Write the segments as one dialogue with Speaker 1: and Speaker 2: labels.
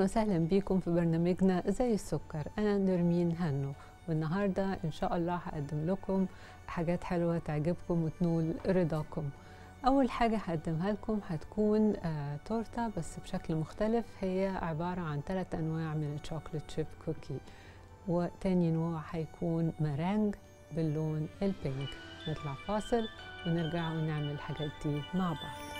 Speaker 1: وسهلا بيكم في برنامجنا زي السكر أنا نرمين هنو والنهاردة إن شاء الله هقدم لكم حاجات حلوة تعجبكم وتنول رضاكم أول حاجة هقدمها لكم هتكون آه تورتة بس بشكل مختلف هي عبارة عن ثلاث أنواع من الشوكولات شيب كوكي وتاني نوع هيكون مرانج باللون البينك نطلع فاصل ونرجع ونعمل الحاجات دي مع بعض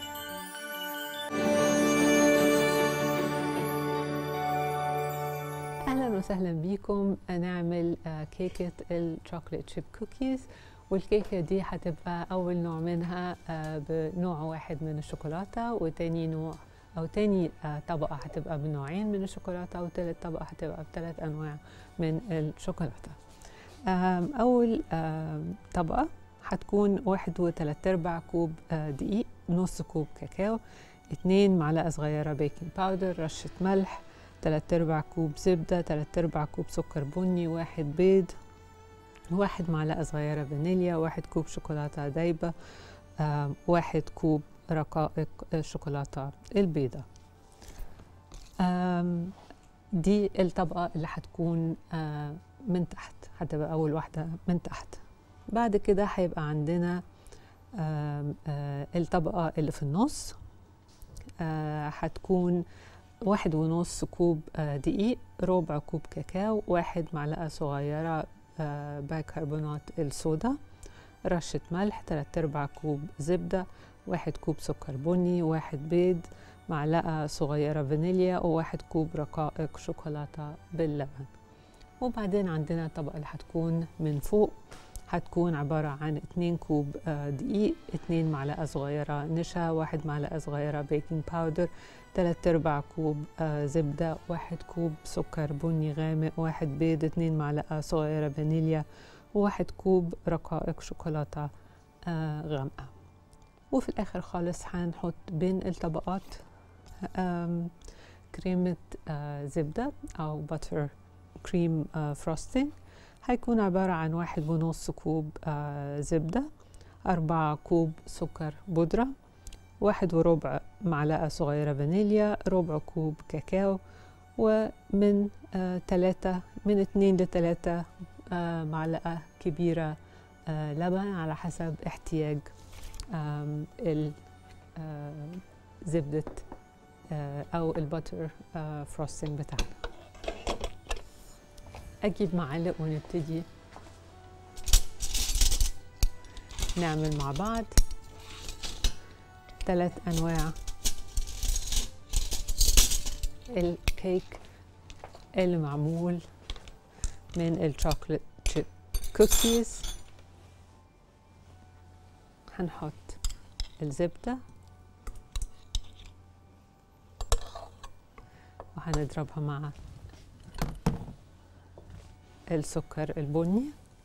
Speaker 1: اهلا وسهلا بيكم نعمل آه، كيكه الشوكليت شيب كوكيز والكيكه دي هتبقى اول نوع منها آه، بنوع واحد من الشوكولاته وتاني نوع او تاني آه، طبقه هتبقى بنوعين من الشوكولاته وتالت طبقه هتبقى بثلاث انواع من الشوكولاته آم، اول آم، طبقه هتكون واحد وتلات ارباع كوب آه، دقيق نص كوب كاكاو اتنين معلقه صغيره بيكنج باودر رشه ملح تلات ارباع كوب زبدة تلات ارباع كوب سكر بني واحد بيض واحد معلقة صغيرة فانيليا واحد كوب شوكولاتة دايبة آم، واحد كوب رقائق الشوكولاتة البيضة آم، دي الطبقة اللي هتكون آه، من تحت هتبقى أول واحدة من تحت بعد كده هيبقى عندنا آم، آه، الطبقة اللي في النص آه، هتكون واحد ونص كوب آه، دقيق ربع كوب كاكاو واحد معلقة صغيرة آه، بيكربونات الصودا رشة ملح تلات ارباع كوب زبدة واحد كوب سكر بني واحد بيض معلقة صغيرة فانيليا وواحد كوب رقائق شوكولاتة باللبن وبعدين عندنا الطبقة اللي هتكون من فوق هتكون عبارة عن اتنين كوب آه، دقيق اتنين معلقة صغيرة نشا واحد معلقة صغيرة بيكنج باودر تلات ارباع كوب آه زبدة واحد كوب سكر بني غامق واحد بيض اتنين معلقة صغيرة فانيليا وواحد كوب رقائق شوكولاتة آه غامقة وفي الآخر خالص هنحط بين الطبقات آم، كريمة آه زبدة أو باتر كريم آه فروستنج هيكون عبارة عن واحد ونص كوب آه زبدة أربعة كوب سكر بودرة واحد وربع معلقة صغيرة فانيليا ربع كوب كاكاو ومن آه تلاتة من اتنين لتلاتة آه معلقة كبيرة آه لبن على حسب احتياج آم، ال آه زبدة آه أو الباتر آه فروستنج بتاعنا أجيب معلق ونبتدي نعمل مع بعض ثلاث انواع الكيك اللي معمول من الشوكولات شيب كوكيز هنحط الزبدة وهنضربها مع السكر البني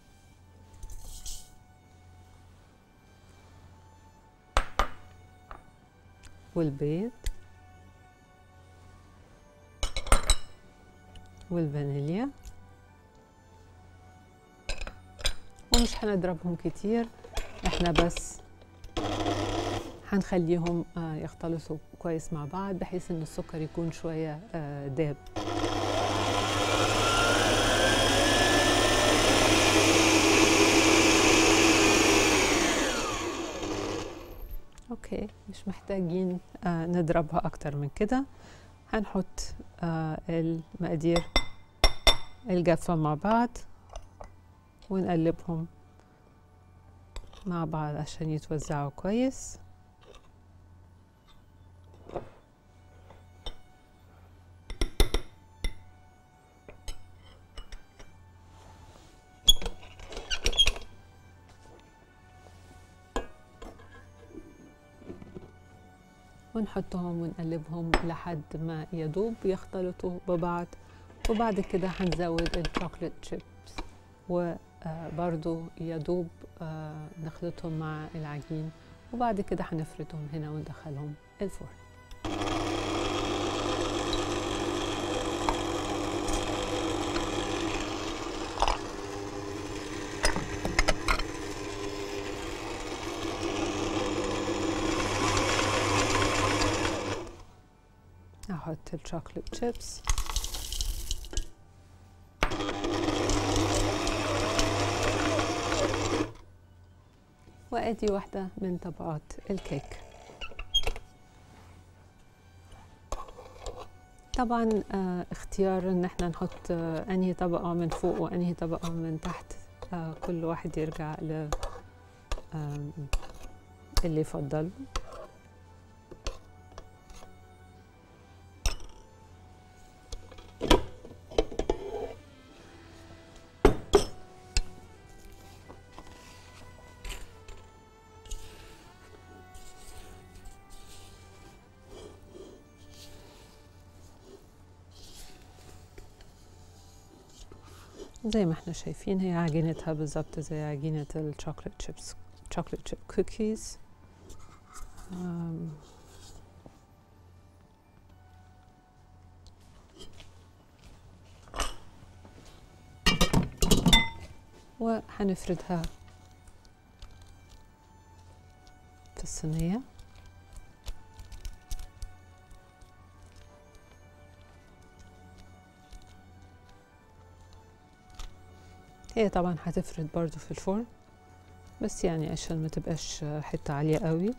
Speaker 1: والبيض والفانيليا ومش هنضربهم كتير احنا بس هنخليهم آه، يختلطوا كويس مع بعض بحيث ان السكر يكون شوية آه، داب اوكي مش محتاجين آه نضربها اكتر من كده هنحط آه المقادير الجافة مع بعض ونقلبهم مع بعض عشان يتوزعوا كويس ونحطهم ونقلبهم لحد ما يدوب يختلطوا ببعض وبعد كده هنزود الشوكليت شيبس وبرضو يدوب آه، نخلطهم مع العجين وبعد كده هنفردهم هنا وندخلهم الفرن نحط الشوكليت شيبس وادي واحدة من طبقات الكيك طبعا آه اختيار ان احنا نحط آه انهي طبقة من فوق وانهي طبقة من تحت آه كل واحد يرجع ل آم، اللي يفضل زي ما احنا شايفين هي عجينتها بالظبط زي عجينة الشوكليت شيبس chocolate chip cookies um, وهنفردها في الصينية هي طبعا هتفرد برضو في الفرن بس يعني عشان ما تبقاش حتة عالية قوي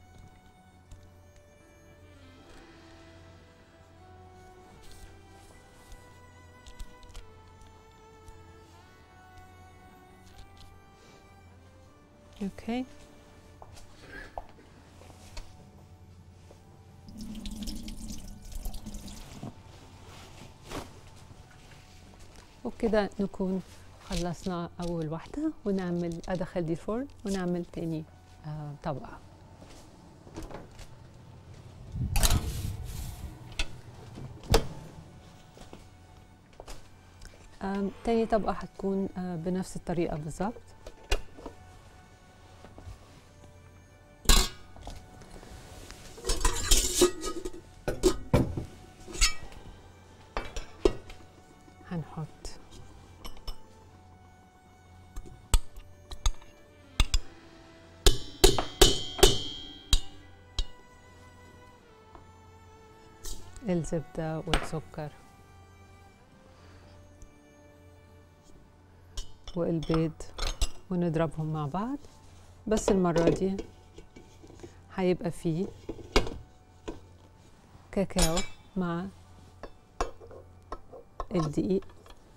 Speaker 1: اوكي وكده نكون خلصنا أول واحدة ونعمل أدخل دي الفرن ونعمل تاني آه طبقة آم، تاني طبقة هتكون آه بنفس الطريقة بالظبط هنحط الزبدة والسكر والبيض ونضربهم مع بعض بس المرة دي هيبقى فيه كاكاو مع الدقيق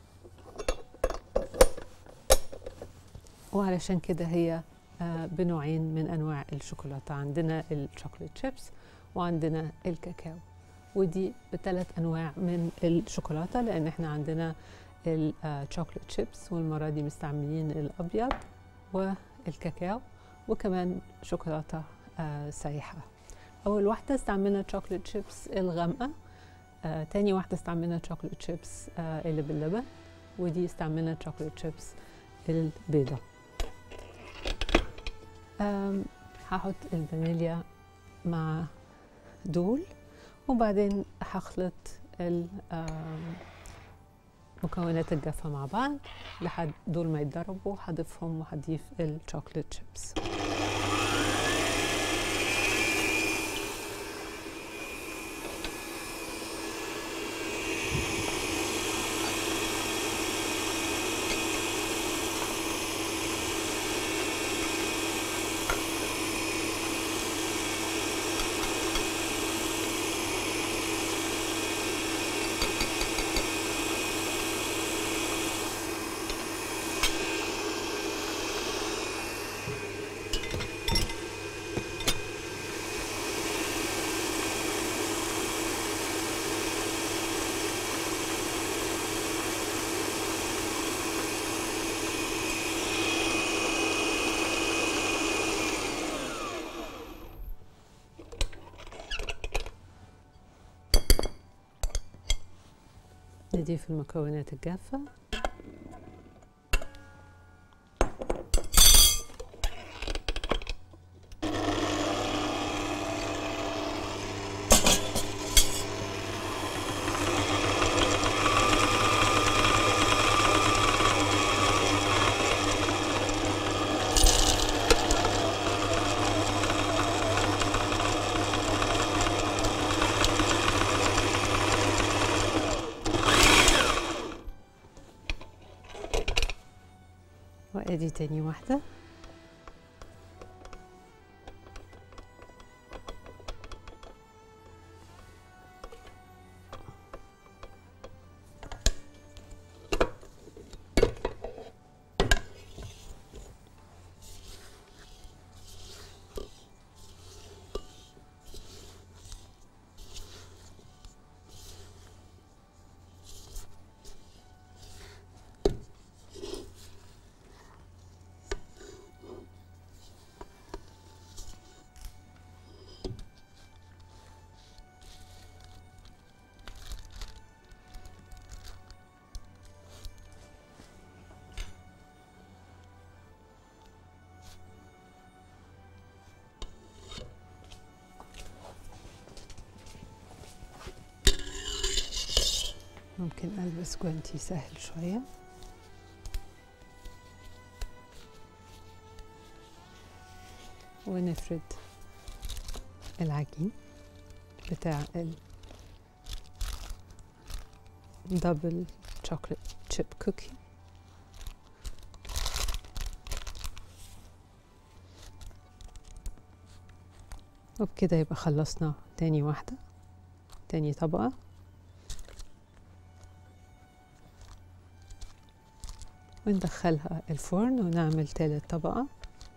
Speaker 1: وعلشان كده هي آه، بنوعين من انواع الشوكولاته عندنا الشوكولات شيبس وعندنا الكاكاو ودي بثلاث انواع من الشوكولاته لان احنا عندنا الشوكولات شيبس والمره دي مستعملين الابيض والكاكاو وكمان شوكولاته آه، سايحه اول واحده استعملنا الشوكولات شيبس الغامقه آه، تاني واحده استعملنا الشوكولات شيبس آه، اللي باللبن ودي استعملنا الشوكولات شيبس البيضة آم، هحط الفانيليا مع دول وبعدين هخلط ال- آم، مكونات الجافة مع بعض لحد دول ما يتضربوا هضيفهم وهضيف الشوكولات شيبس نضيف المكونات الجافة ادي تاني واحدة ممكن ألبس جوانتي سهل شوية ونفرد العجين بتاع ال دبل شوكليت شيب كوكي وبكده يبقى خلصنا تاني واحدة تاني طبقة وندخلها الفرن ونعمل تالت طبقة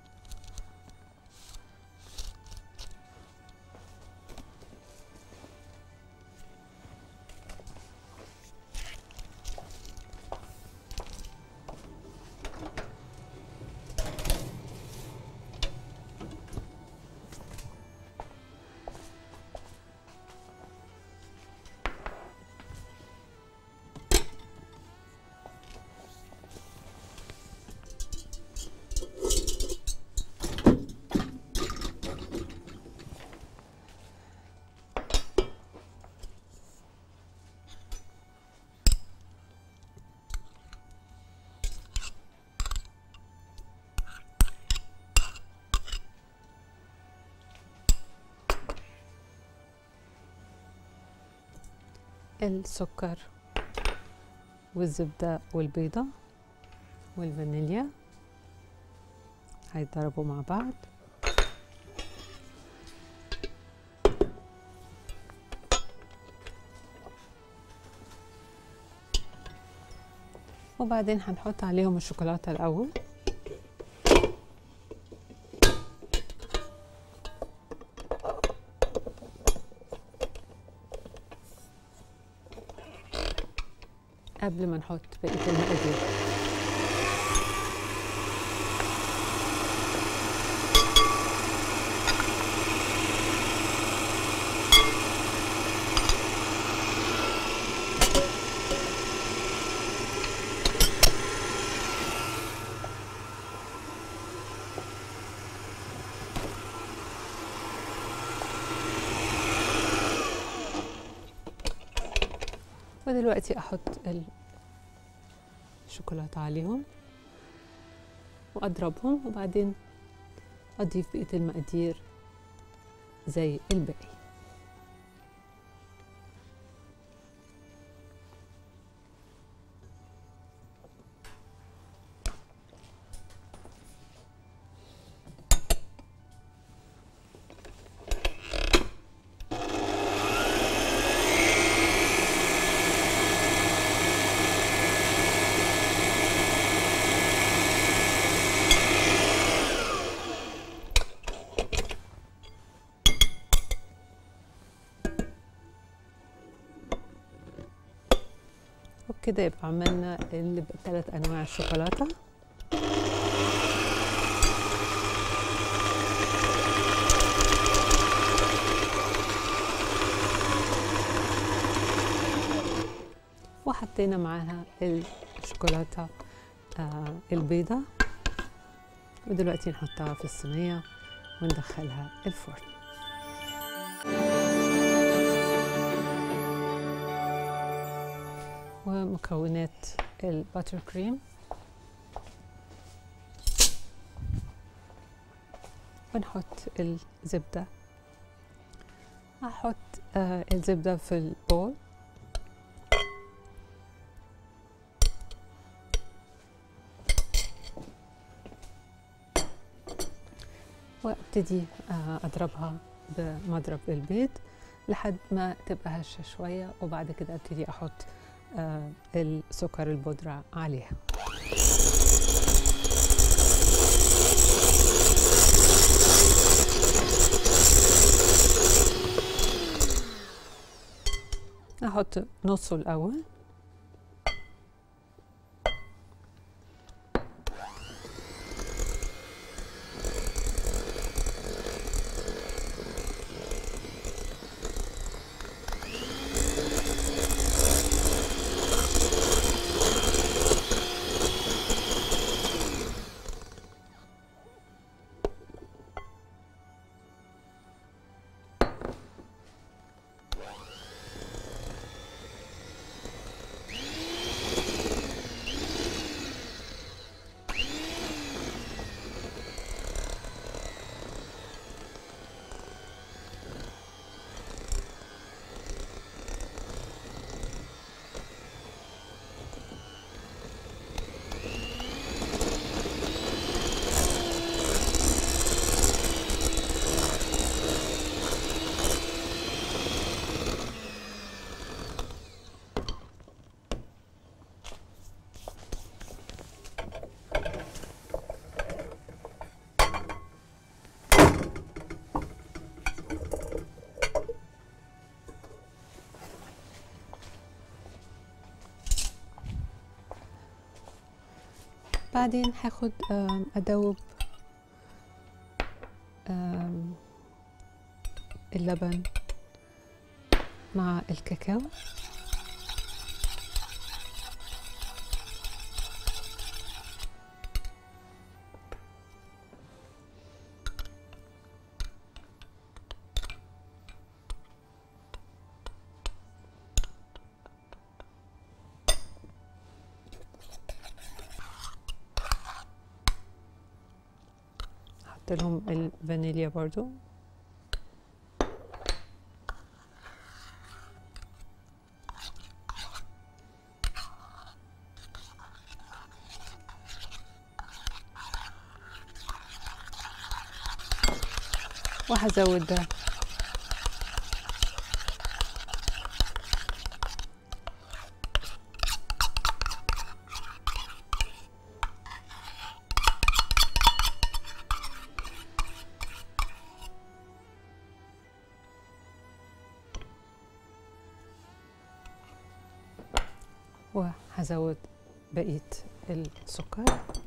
Speaker 1: السكر والزبدة والبيضة والفانيليا هيتضربوا مع بعض وبعدين هنحط عليهم الشوكولاتة الأول قبل ما نحط بقية المقادير ودلوقتي احط الشوكولاته عليهم واضربهم وبعدين اضيف بقيه المقادير زي الباقي وبكده يبقى عملنا الثلاث انواع الشوكولاته وحطينا معاها الشوكولاته آه البيضه ودلوقتي نحطها في الصينيه وندخلها الفرن ومكونات الباتر كريم ونحط الزبدة هحط آه الزبدة في البول وابتدي آه، اضربها بمضرب البيض لحد ما تبقى هشه شويه وبعد كده ابتدي احط آه، السكر البودره عليها احط نصه الاول بعدين هاخد آم، ادوب آم، اللبن مع الكاكاو احط لهم الفانيليا برضو وهزود ده وهزود بقية السكر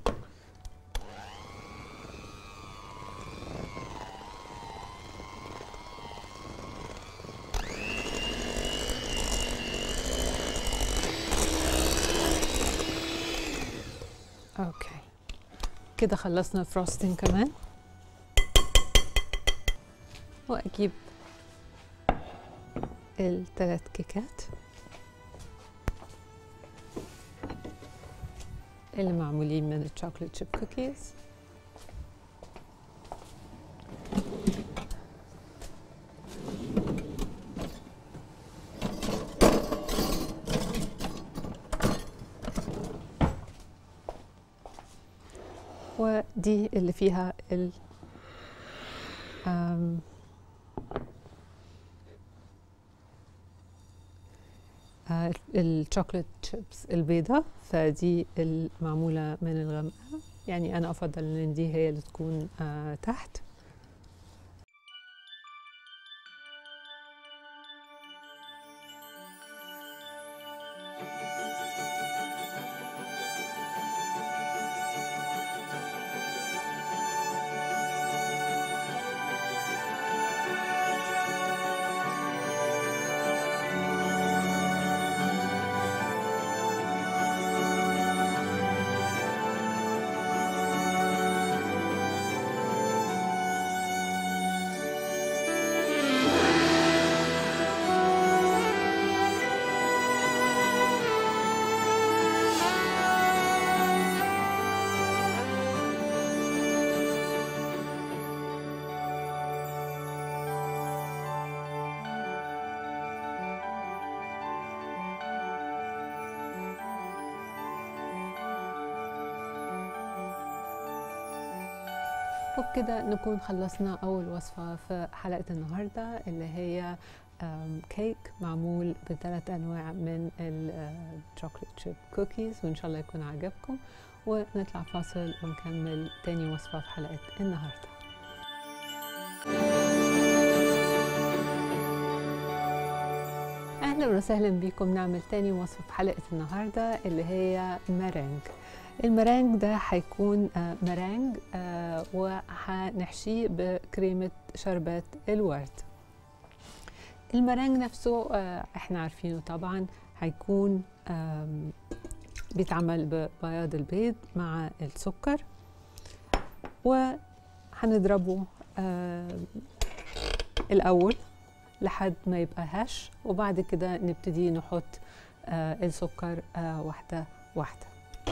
Speaker 1: اوكي كده خلصنا الفروستنج كمان واجيب الثلاث كيكات اللي معمولين من الشوكليت شيب كوكيز ودي اللي فيها ال آم، آه، الشوكليت شيبس البيضة فدي المعمولة من الغامقة يعني أنا أفضل إن دي هي اللي تكون آه، تحت وبكده نكون خلصنا أول وصفة في حلقة النهاردة اللي هي آم، كيك معمول بثلاث أنواع من الشوكليت شيب كوكيز وإن شاء الله يكون عجبكم ونطلع فاصل ونكمل تاني وصفة في حلقة النهاردة أهلا وسهلا بكم نعمل تاني وصفة في حلقة النهاردة اللي هي مارينج المرانج ده هيكون آه، مرانج آه، وهنحشيه بكريمة شربات الورد المرانج نفسه آه، احنا عارفينه طبعا هيكون آم، بيتعمل ببياض البيض مع السكر وهنضربه آم، الأول لحد ما يبقى هش وبعد كده نبتدي نحط آه، السكر آه، واحدة واحدة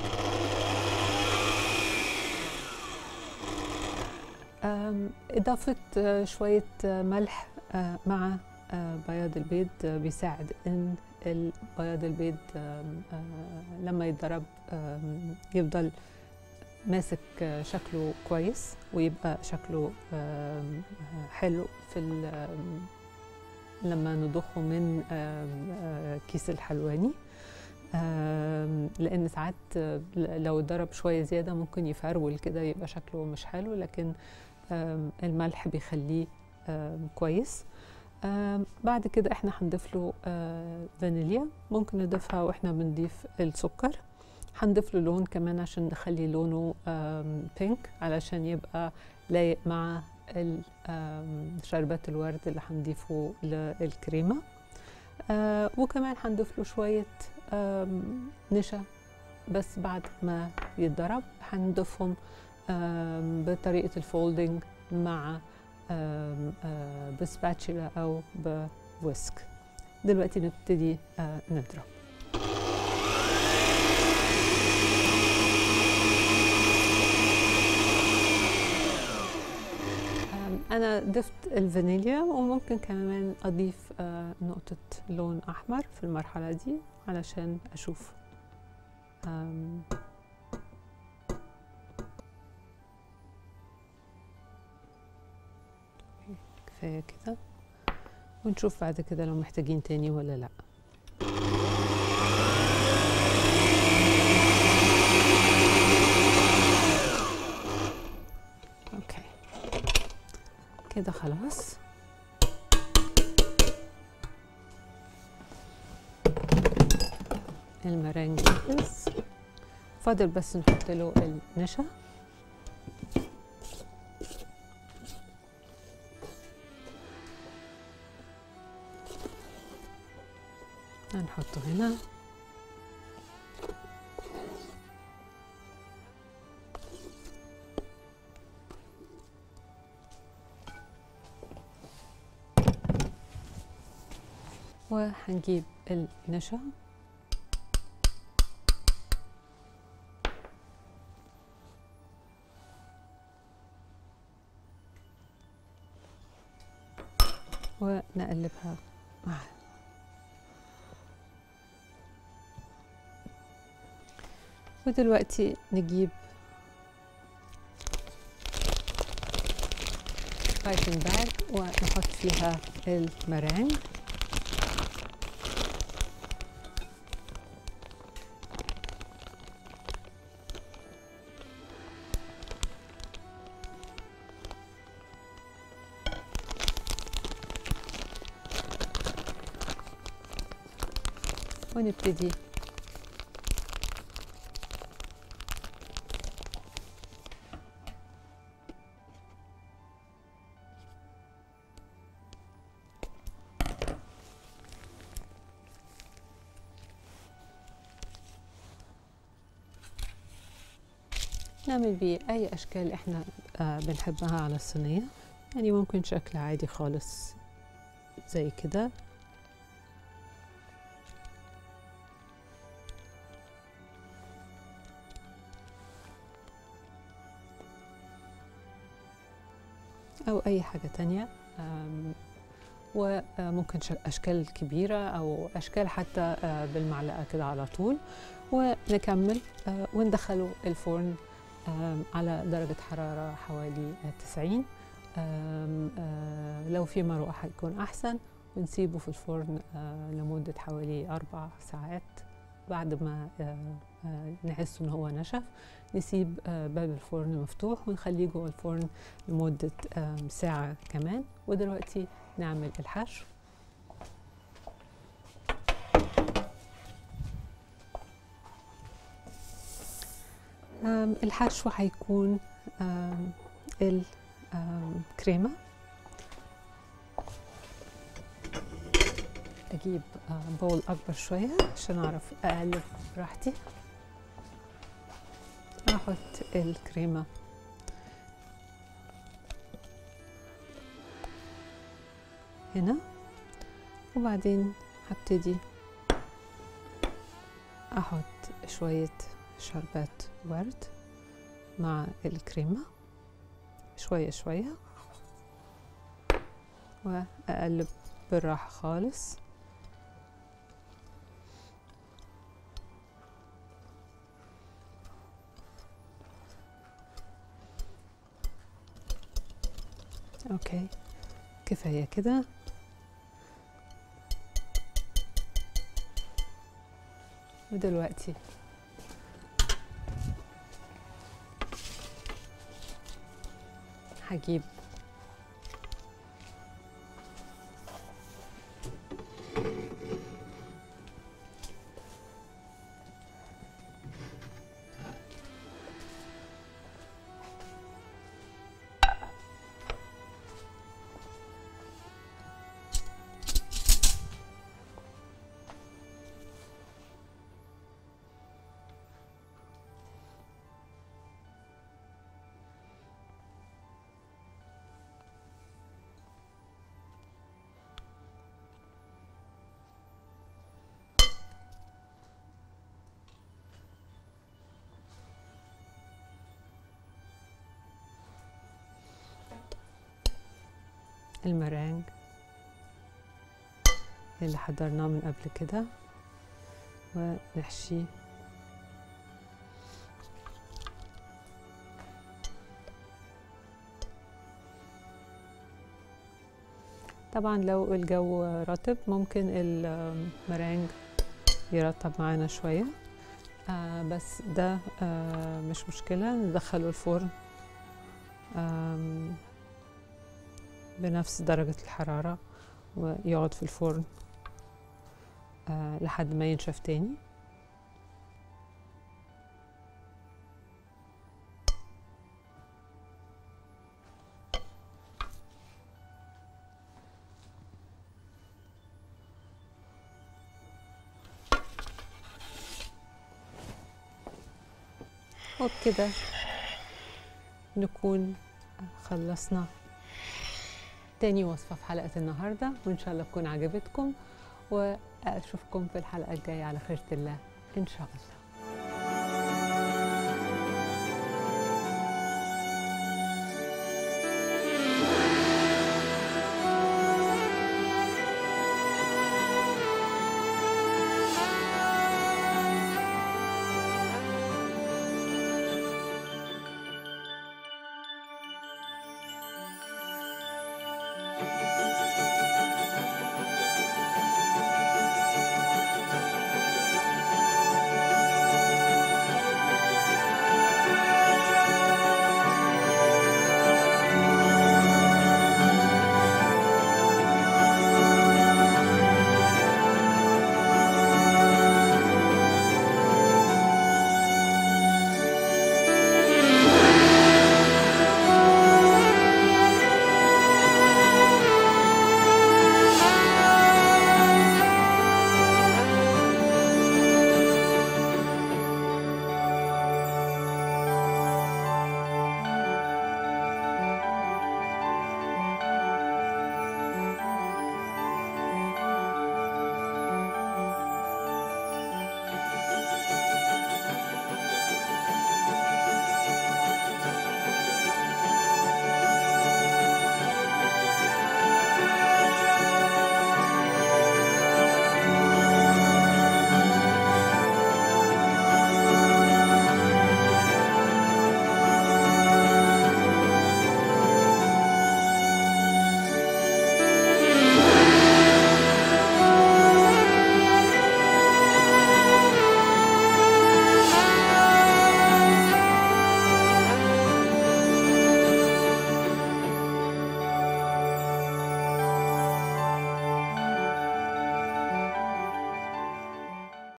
Speaker 1: آم، إضافة آه، شوية آه، ملح آه، مع آه، بياض البيض آه، بيساعد إن ال- بياض البيض آم، آه، لما يتضرب آم، يفضل ماسك آه، شكله كويس ويبقى شكله آم، آه، حلو في ال- آم، لما نضخه من آم، آه، كيس الحلواني آم، لان ساعات آه، لو اتضرب شويه زياده ممكن يفرول كده يبقى شكله مش حلو لكن آم، الملح بيخليه آم، كويس آم، بعد كده احنا هنضيف له آه، فانيليا ممكن نضيفها واحنا بنضيف السكر هنضيف له لون كمان عشان نخلي لونه آم، بينك علشان يبقى لايق مع ال- آم، شربات الورد اللي هنضيفه للكريمه آه وكمان هنضيف له شويه آم، نشا بس بعد ما يتضرب هنضيفهم آم، بطريقه الفولدنج مع آم، آه، بسباتشولا او بويسك دلوقتي نبتدي آه، نضرب آم، أنا ضفت الفانيليا وممكن كمان أضيف آه، نقطة لون أحمر في المرحلة دي علشان أشوف آم، كفاية كده ونشوف بعد كده لو محتاجين تاني ولا لأ اوكي كده خلاص المرنج جاهز فاضل بس نحط له النشا هنحطه هنا وهنجيب النشا ونقلبها معاه ودلوقتي نجيب بايبنج باج ونحط فيها المرانج ونبتدي نعمل بيه أي أشكال إحنا آه بنحبها على الصينية يعني ممكن شكل عادي خالص زي كده أو أي حاجة تانية آم، وممكن شك- أشكال كبيرة أو أشكال حتى آه، بالمعلقة كده على طول ونكمل آه، وندخله الفرن آم، على درجة حرارة حوالي 90 آم، آه، لو في مروحة هيكون أحسن ونسيبه في الفرن آه، لمدة حوالي أربع ساعات بعد ما آه، آه، نحس إن هو نشف نسيب آه، باب الفرن مفتوح ونخليه جوه الفرن لمدة آم، ساعة كمان ودلوقتي نعمل الحشو آم، الحشو هيكون آم، الكريمة أجيب آه، بول أكبر شوية عشان أعرف أقلب براحتي أحط الكريمة هنا وبعدين هبتدي أحط شوية شربات ورد مع الكريمة شوية شوية وأقلب بالراحة خالص اوكي كفاية كده ودلوقتي هجيب المرانج اللي حضرناه من قبل كده ونحشيه طبعا لو الجو رطب ممكن المرانج يرطب معانا شوية آه بس ده آه مش مشكلة ندخله الفرن آم، بنفس درجة الحرارة ويقعد في الفرن آه لحد ما ينشف تاني وبكده نكون خلصنا تاني وصفة في حلقة النهاردة وإن شاء الله تكون عجبتكم وأشوفكم في الحلقة الجاية على خيرة الله إن شاء الله